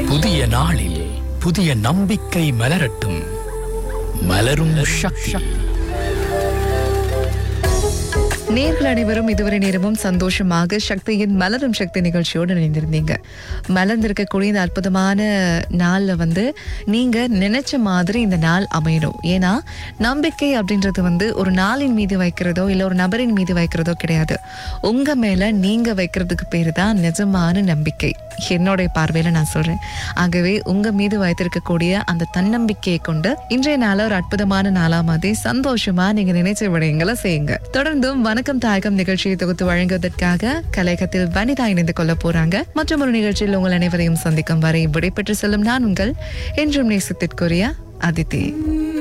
புதிய நாளில் புதிய நம்பிக்கை மலரட்டும் மலரும் சக்தி நேர்கள் அனைவரும் இதுவரை நேரமும் சந்தோஷமாக சக்தியின் மலரும் சக்தி நிகழ்ச்சியோடு இணைந்திருந்தீங்க மலர்ந்திருக்கக்கூடிய இந்த அற்புதமான நாள்ல வந்து நீங்க நினைச்ச மாதிரி இந்த நாள் அமையணும் ஏன்னா நம்பிக்கை அப்படின்றது வந்து ஒரு நாளின் மீது வைக்கிறதோ இல்ல ஒரு நபரின் மீது வைக்கிறதோ கிடையாது உங்க மேல நீங்க வைக்கிறதுக்கு பேரு தான் நிஜமான நம்பிக்கை என்னுடைய பார்வையில நான் சொல்றேன் ஆகவே உங்க மீது வைத்திருக்கக்கூடிய அந்த தன்னம்பிக்கையை கொண்டு இன்றைய நாள ஒரு அற்புதமான நாளா மாதிரி சந்தோஷமா நீங்க நினைச்ச விடயங்களை செய்யுங்க தொடர்ந்தும் வணக்கம் தாயகம் நிகழ்ச்சியை தொகுத்து வழங்குவதற்காக கலையகத்தில் வனிதா இணைந்து கொள்ள போறாங்க மற்றும் ஒரு நிகழ்ச்சியில் உங்கள் அனைவரையும் சந்திக்கும் வரை விடைபெற்று செல்லும் நான் உங்கள் என்றும் நேசத்திற்குரிய அதித்தி